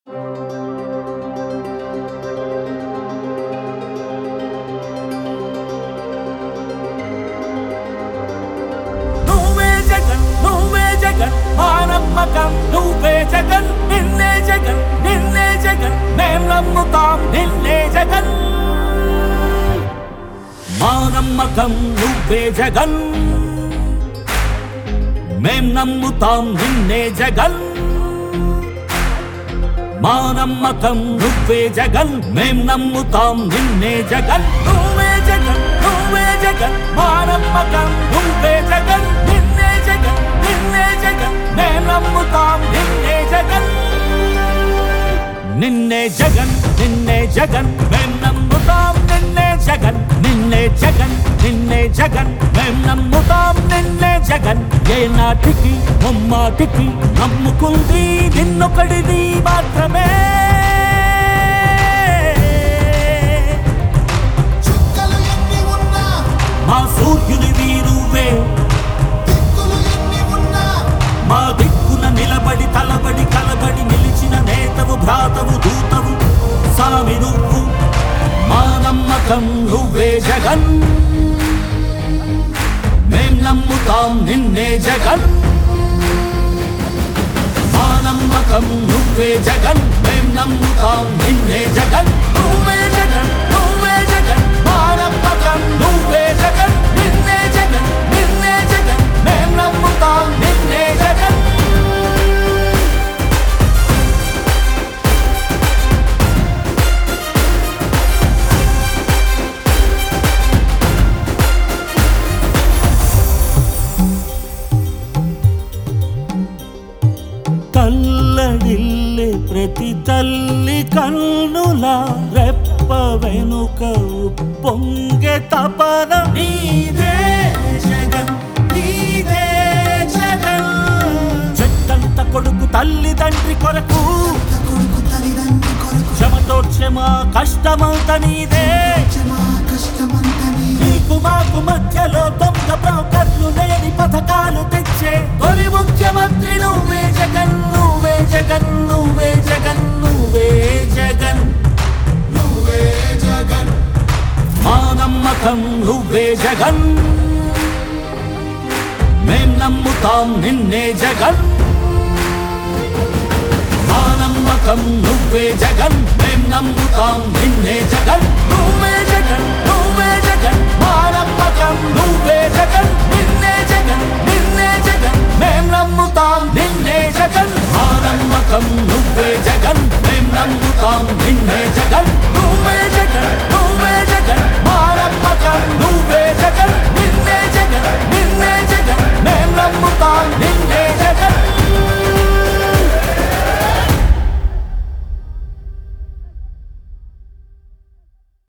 నువ్వే జగన్ నువ్వే జగన్ మా నమ్మకం నువ్వే జగన్ నిన్నే జగన్ నిన్నే జగన్ మేం నమ్ముతాం నిన్నే జగన్ మా నమ్మకం నువ్వే జగన్ మేం నమ్ముతాం నిన్నే జగన్ మా నమ్మకం నువ్వే జగన్ మేం నమ్ముతాం నిన్నే జగన్ నువ్వే జగన్ నువ్వే జగన్ మా నమ్మకం నువ్వే జగన్ నిన్నే జగన్ నిన్నే జగన్ మేం నమ్ముతాం నిన్నే జగన్ నిన్నే జగన్ నిన్నే జగన్ మేం నమ్ముతాం నిన్నే జగన్ నిన్నే జగన్ నిన్నే జగన్ మేం నమ్ముతాం నిన్నే జగన్ ఏ నాటికి ముమ్మాటికి నమ్ముకుంది నిన్నొకడిది మాత్రమే చుక్కలు ఎన్ని ఉన్నా మా సూర్యుని వీరువే దిక్కులు ఎన్ని ఉన్నా మా దిక్కున నిలబడి తలబడి కలబడి నిలిచిన నేతవు భ్రాతవు దూతవు సామి నువ్వు మా నమ్మకం నువ్వే జగన్ మేం నమ్ముతాం నిన్నే జగన్ మా నమ్మకం నువ్వే జగన్ మేం నమ్ముతాం నిన్నే జగన్ నువ్వే జగన్ నువ్వే జగన్ మా నమ్మకం నువ్వే జగన్ నిన్నే జగన్ నిన్నే జగన్ మేం నమ్ముతాం నిన్నే జగన్ తల్లడిల్లే ప్రతి తల్లి కన్నుల రెప్ప వెనుక పొంగె తపన నీదే జగన్ నీదే జగన్ చెట్టంత కొడుకు తల్లి తండ్రి కొరకు కొడుకు తల్లిదండ్రి కొరకు క్షమతో క్షమ కష్టమంత నీదే క్షమా కష్టమంత నీ నీకు మాకు మధ్యలో దొంగ బ్రోకర్లు లేని పథకాలు తెచ్చే తొలి ముఖ్యమంత్రి నువ్వే జగన్ నువ్వే జగన్ నువ్వే జగన్ నువ్వే జగన్ నువ్వే జగన్ మా నమ్మకం నువ్వే జగన్ మేం నమ్ముతాం నిన్నే జగన్ మా నమ్మకం నువ్వే జగన్ మేం నమ్ముతాం నిన్నే జగన్ నువ్వే జగన్ నువ్వే జగన్ మా నమ్మకం నువ్వే జగన్ నిన్నే జగన్ నిన్నే జగన్ మేం నమ్ముతాం